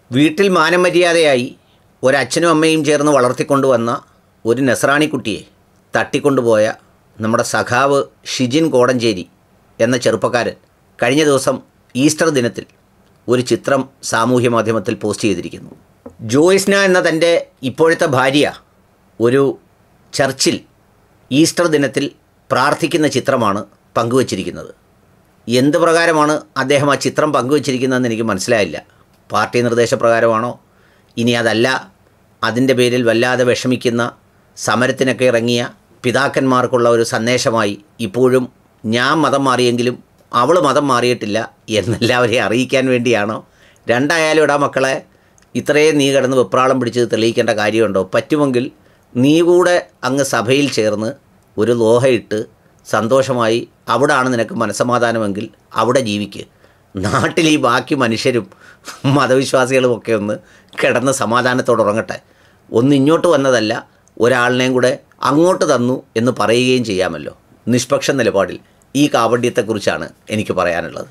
വീട്ടിൽ മാനമര്യാദയായി ഒരച്ഛനും അമ്മയും ചേർന്ന് വളർത്തിക്കൊണ്ടുവന്ന ഒരു നസ്രാണി കുട്ടിയെ തട്ടിക്കൊണ്ടുപോയ നമ്മുടെ സഖാവ് ഷിജിൻ കോടഞ്ചേരി എന്ന ചെറുപ്പക്കാരൻ കഴിഞ്ഞ ദിവസം ഈസ്റ്റർ ദിനത്തിൽ ഒരു ചിത്രം സാമൂഹ്യ മാധ്യമത്തിൽ പോസ്റ്റ് ചെയ്തിരിക്കുന്നു ജോയ്സ്ന എന്ന തൻ്റെ ഇപ്പോഴത്തെ ഭാര്യ ഒരു ചർച്ചിൽ ഈസ്റ്റർ ദിനത്തിൽ പ്രാർത്ഥിക്കുന്ന ചിത്രമാണ് പങ്കുവച്ചിരിക്കുന്നത് എന്ത് പ്രകാരമാണ് അദ്ദേഹം ആ ചിത്രം പങ്കുവച്ചിരിക്കുന്നതെന്ന് എനിക്ക് മനസ്സിലായില്ല പാർട്ടി നിർദ്ദേശപ്രകാരമാണോ ഇനി അതല്ല അതിൻ്റെ പേരിൽ വല്ലാതെ വിഷമിക്കുന്ന സമരത്തിനൊക്കെ ഇറങ്ങിയ പിതാക്കന്മാർക്കുള്ള ഒരു സന്ദേശമായി ഇപ്പോഴും ഞാൻ മതം മാറിയെങ്കിലും അവൾ മതം മാറിയിട്ടില്ല എന്നെല്ലാവരെയും അറിയിക്കാൻ വേണ്ടിയാണോ രണ്ടായാലും ഇടാ മക്കളെ ഇത്രയും നീ കിടന്ന് വെപ്രാളം പിടിച്ച് തെളിയിക്കേണ്ട കാര്യമുണ്ടോ പറ്റുമെങ്കിൽ നീ കൂടെ അങ്ങ് സഭയിൽ ചേർന്ന് ഒരു ലോഹയിട്ട് സന്തോഷമായി അവിടാണ് നിനക്ക് മനസ്സമാധാനമെങ്കിൽ അവിടെ ജീവിക്ക് നാട്ടിൽ ഈ ബാക്കി മനുഷ്യരും മതവിശ്വാസികളും ഒക്കെ ഒന്ന് കിടന്ന് സമാധാനത്തോടെ ഉറങ്ങട്ടെ ഒന്ന് ഇങ്ങോട്ട് വന്നതല്ല ഒരാളിനെയും കൂടെ അങ്ങോട്ട് തന്നു എന്ന് പറയുകയും ചെയ്യാമല്ലോ നിഷ്പക്ഷ നിലപാടിൽ ഈ കാപണ്യത്തെക്കുറിച്ചാണ് എനിക്ക് പറയാനുള്ളത്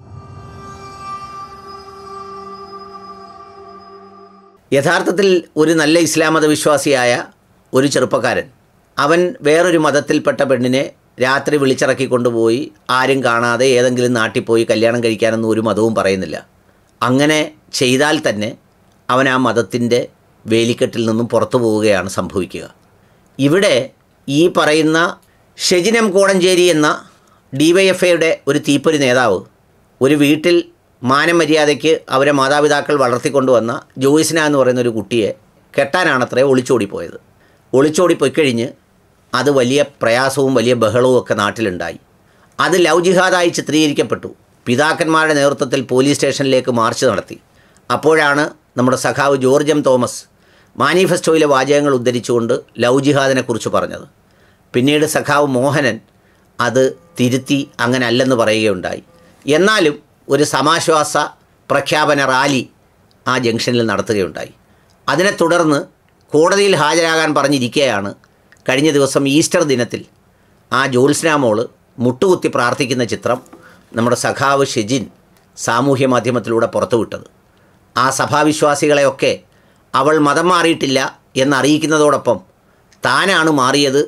യഥാർത്ഥത്തിൽ ഒരു നല്ല ഇസ്ലാം മതവിശ്വാസിയായ ഒരു ചെറുപ്പക്കാരൻ അവൻ വേറൊരു മതത്തിൽപ്പെട്ട പെണ്ണിനെ രാത്രി വിളിച്ചിറക്കി കൊണ്ടുപോയി ആരും കാണാതെ ഏതെങ്കിലും നാട്ടിൽ പോയി കല്യാണം കഴിക്കാനൊന്നും ഒരു മതവും പറയുന്നില്ല അങ്ങനെ ചെയ്താൽ തന്നെ അവൻ ആ മതത്തിൻ്റെ വേലിക്കെട്ടിൽ നിന്നും പുറത്തു പോവുകയാണ് സംഭവിക്കുക ഇവിടെ ഈ പറയുന്ന ഷെജിനം കോടഞ്ചേരി എന്ന ഡി വൈ എഫ് ഐയുടെ ഒരു തീപ്പൊരി നേതാവ് ഒരു വീട്ടിൽ മാനമര്യാദയ്ക്ക് അവരെ മാതാപിതാക്കൾ വളർത്തിക്കൊണ്ടുവന്ന ജോയിസ്ന എന്ന് പറയുന്ന ഒരു കുട്ടിയെ കെട്ടാനാണത്രേ ഒളിച്ചോടിപ്പോയത് ഒളിച്ചോടിപ്പോയി കഴിഞ്ഞ് അത് വലിയ പ്രയാസവും വലിയ ബഹളവും ഒക്കെ നാട്ടിലുണ്ടായി അത് ലവ് ജിഹാദായി ചിത്രീകരിക്കപ്പെട്ടു പിതാക്കന്മാരുടെ നേതൃത്വത്തിൽ പോലീസ് സ്റ്റേഷനിലേക്ക് മാർച്ച് നടത്തി അപ്പോഴാണ് നമ്മുടെ സഖാവ് ജോർജ് എം തോമസ് മാനിഫെസ്റ്റോയിലെ വാചകങ്ങൾ ഉദ്ധരിച്ചുകൊണ്ട് ലവ് ജിഹാദിനെക്കുറിച്ച് പറഞ്ഞത് പിന്നീട് സഖാവ് മോഹനൻ അത് തിരുത്തി അങ്ങനെ അല്ലെന്ന് പറയുകയുണ്ടായി എന്നാലും ഒരു സമാശ്വാസ പ്രഖ്യാപന റാലി ആ ജംഗ്ഷനിൽ നടത്തുകയുണ്ടായി അതിനെ തുടർന്ന് കോടതിയിൽ ഹാജരാകാൻ പറഞ്ഞിരിക്കെയാണ് കഴിഞ്ഞ ദിവസം ഈസ്റ്റർ ദിനത്തിൽ ആ ജ്യോത്സ്ന മോള് മുട്ടുകുത്തി പ്രാർത്ഥിക്കുന്ന ചിത്രം നമ്മുടെ സഖാവ് ഷെജിൻ സാമൂഹ്യ മാധ്യമത്തിലൂടെ പുറത്തുവിട്ടത് ആ സഭാവിശ്വാസികളെയൊക്കെ അവൾ മതം മാറിയിട്ടില്ല എന്നറിയിക്കുന്നതോടൊപ്പം താനാണ് മാറിയത്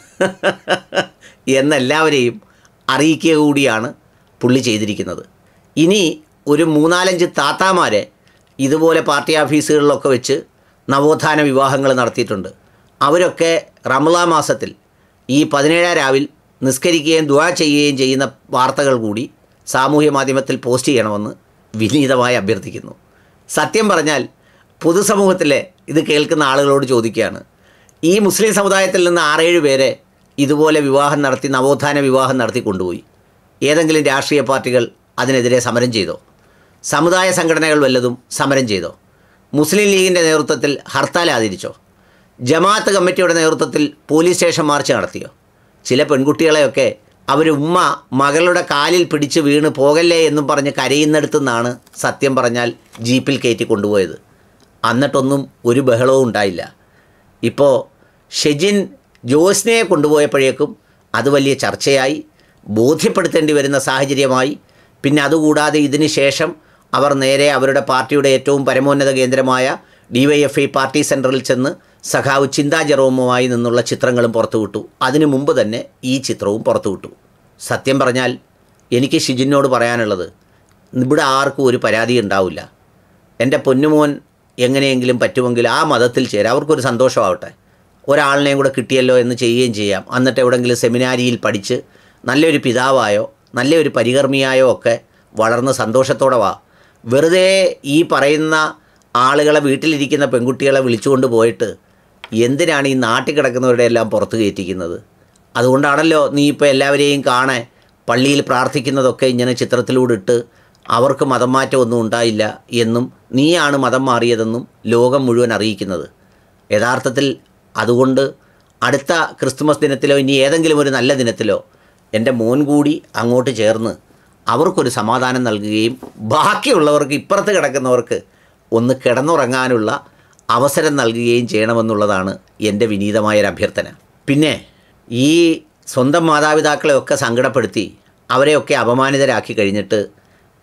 എന്നെല്ലാവരെയും അറിയിക്കുക കൂടിയാണ് പുള്ളി ചെയ്തിരിക്കുന്നത് ഇനി ഒരു മൂന്നാലഞ്ച് താത്താമാരെ ഇതുപോലെ പാർട്ടി ഓഫീസുകളിലൊക്കെ വെച്ച് നവോത്ഥാന വിവാഹങ്ങൾ നടത്തിയിട്ടുണ്ട് അവരൊക്കെ റമലാ മാസത്തിൽ ഈ പതിനേഴാം രാവിൽ നിസ്കരിക്കുകയും ദുആ ചെയ്യുകയും ചെയ്യുന്ന വാർത്തകൾ കൂടി സാമൂഹ്യ മാധ്യമത്തിൽ പോസ്റ്റ് ചെയ്യണമെന്ന് വിനീതമായി അഭ്യർത്ഥിക്കുന്നു സത്യം പറഞ്ഞാൽ പൊതുസമൂഹത്തിലെ ഇത് കേൾക്കുന്ന ആളുകളോട് ചോദിക്കുകയാണ് ഈ മുസ്ലിം സമുദായത്തിൽ നിന്ന് ആറേഴ് പേരെ ഇതുപോലെ വിവാഹം നടത്തി നവോത്ഥാന വിവാഹം നടത്തി കൊണ്ടുപോയി ഏതെങ്കിലും രാഷ്ട്രീയ പാർട്ടികൾ അതിനെതിരെ സമരം ചെയ്തോ സമുദായ സംഘടനകൾ വല്ലതും സമരം ചെയ്തോ മുസ്ലിം ലീഗിൻ്റെ നേതൃത്വത്തിൽ ഹർത്താൽ ആചരിച്ചോ ജമാഅത്ത് കമ്മിറ്റിയുടെ നേതൃത്വത്തിൽ പോലീസ് സ്റ്റേഷൻ മാർച്ച് നടത്തിയോ ചില പെൺകുട്ടികളെയൊക്കെ അവർ ഉമ്മ മകളുടെ കാലിൽ പിടിച്ച് വീണ് പോകല്ലേ എന്നും പറഞ്ഞ് കരയുന്നിടത്തു നിന്നാണ് സത്യം പറഞ്ഞാൽ ജീപ്പിൽ കയറ്റി കൊണ്ടുപോയത് എന്നിട്ടൊന്നും ഒരു ബഹളവും ഉണ്ടായില്ല ഇപ്പോൾ ഷെജിൻ ജോസ്നയെ കൊണ്ടുപോയപ്പോഴേക്കും അത് വലിയ ചർച്ചയായി ബോധ്യപ്പെടുത്തേണ്ടി വരുന്ന സാഹചര്യമായി പിന്നെ അതുകൂടാതെ ഇതിന് ശേഷം അവർ നേരെ അവരുടെ പാർട്ടിയുടെ ഏറ്റവും പരമോന്നത കേന്ദ്രമായ D Y F I party സെൻറ്ററിൽ ചെന്ന് സഖാവ് ചിന്താ ജെറോമുമായി നിന്നുള്ള ചിത്രങ്ങളും പുറത്തുവിട്ടു അതിനു മുമ്പ് തന്നെ ഈ ചിത്രവും പുറത്തുവിട്ടു സത്യം പറഞ്ഞാൽ എനിക്ക് ഷിജിനോട് പറയാനുള്ളത് ഇവിടെ ആർക്കും ഒരു പരാതി ഉണ്ടാവില്ല എൻ്റെ പൊന്നുമോൻ എങ്ങനെയെങ്കിലും പറ്റുമെങ്കിൽ ആ മതത്തിൽ ചേരാം അവർക്കൊരു സന്തോഷമാവട്ടെ ഒരാളിനെയും കൂടെ കിട്ടിയല്ലോ എന്ന് ചെയ്യുകയും ചെയ്യാം എന്നിട്ട് എവിടെയെങ്കിലും സെമിനാരിയിൽ പഠിച്ച് നല്ലൊരു പിതാവായോ നല്ലൊരു പരികർമ്മിയായോ ഒക്കെ വളർന്ന് സന്തോഷത്തോടെ വാ വെറുതെ ഈ പറയുന്ന ആളുകളെ വീട്ടിലിരിക്കുന്ന പെൺകുട്ടികളെ വിളിച്ചുകൊണ്ട് പോയിട്ട് എന്തിനാണ് ഈ നാട്ടിൽ കിടക്കുന്നവരുടെ എല്ലാം പുറത്ത് കയറ്റിക്കുന്നത് അതുകൊണ്ടാണല്ലോ നീ ഇപ്പോൾ എല്ലാവരെയും കാണാൻ പള്ളിയിൽ പ്രാർത്ഥിക്കുന്നതൊക്കെ ഇങ്ങനെ ചിത്രത്തിലൂടെ ഇട്ട് അവർക്ക് മതം മാറ്റമൊന്നും ഉണ്ടായില്ല എന്നും നീയാണ് മതം മാറിയതെന്നും ലോകം മുഴുവൻ അറിയിക്കുന്നത് യഥാർത്ഥത്തിൽ അതുകൊണ്ട് അടുത്ത ക്രിസ്തുമസ് ദിനത്തിലോ ഇനി ഏതെങ്കിലും ഒരു നല്ല ദിനത്തിലോ എൻ്റെ മോൻ കൂടി അങ്ങോട്ട് ചേർന്ന് അവർക്കൊരു സമാധാനം നൽകുകയും ബാക്കിയുള്ളവർക്ക് ഇപ്പുറത്ത് കിടക്കുന്നവർക്ക് ഒന്ന് കിടന്നുറങ്ങാനുള്ള അവസരം നൽകുകയും ചെയ്യണമെന്നുള്ളതാണ് എൻ്റെ വിനീതമായൊരു അഭ്യർത്ഥന പിന്നെ ഈ സ്വന്തം മാതാപിതാക്കളെയൊക്കെ സങ്കടപ്പെടുത്തി അവരെയൊക്കെ അപമാനിതരാക്കി കഴിഞ്ഞിട്ട്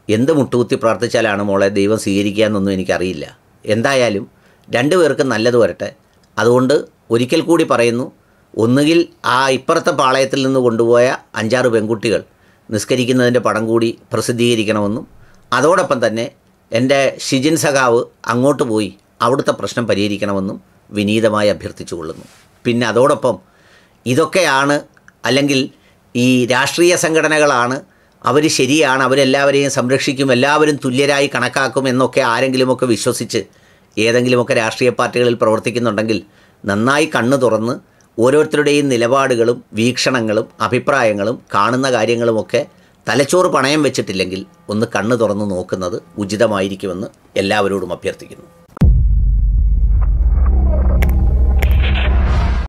എന്ത് മുട്ടുകുത്തി പ്രാർത്ഥിച്ചാലാണ് മോളെ ദൈവം സ്വീകരിക്കുക എന്നൊന്നും എനിക്കറിയില്ല എന്തായാലും രണ്ടു പേർക്കും നല്ലത് വരട്ടെ അതുകൊണ്ട് ഒരിക്കൽ കൂടി പറയുന്നു ഒന്നുകിൽ ആ ഇപ്പുറത്തെ പാളയത്തിൽ നിന്ന് കൊണ്ടുപോയ അഞ്ചാറ് പെൺകുട്ടികൾ നിസ്കരിക്കുന്നതിൻ്റെ പടം കൂടി പ്രസിദ്ധീകരിക്കണമെന്നും അതോടൊപ്പം തന്നെ എൻ്റെ ഷിജിൻ സഖാവ് അങ്ങോട്ട് പോയി അവിടുത്തെ പ്രശ്നം പരിഹരിക്കണമെന്നും വിനീതമായി അഭ്യർത്ഥിച്ചു കൊള്ളുന്നു പിന്നെ അതോടൊപ്പം ഇതൊക്കെയാണ് അല്ലെങ്കിൽ ഈ രാഷ്ട്രീയ സംഘടനകളാണ് അവർ ശരിയാണ് അവരെല്ലാവരെയും സംരക്ഷിക്കും എല്ലാവരും തുല്യരായി കണക്കാക്കും എന്നൊക്കെ ആരെങ്കിലുമൊക്കെ വിശ്വസിച്ച് ഏതെങ്കിലുമൊക്കെ രാഷ്ട്രീയ പാർട്ടികളിൽ പ്രവർത്തിക്കുന്നുണ്ടെങ്കിൽ നന്നായി കണ്ണു തുറന്ന് ഓരോരുത്തരുടെയും നിലപാടുകളും വീക്ഷണങ്ങളും അഭിപ്രായങ്ങളും കാണുന്ന കാര്യങ്ങളുമൊക്കെ തലച്ചോറ് പണയം വെച്ചിട്ടില്ലെങ്കിൽ ഒന്ന് കണ്ണു തുറന്ന് നോക്കുന്നത് ഉചിതമായിരിക്കുമെന്ന് എല്ലാവരോടും അഭ്യർത്ഥിക്കുന്നു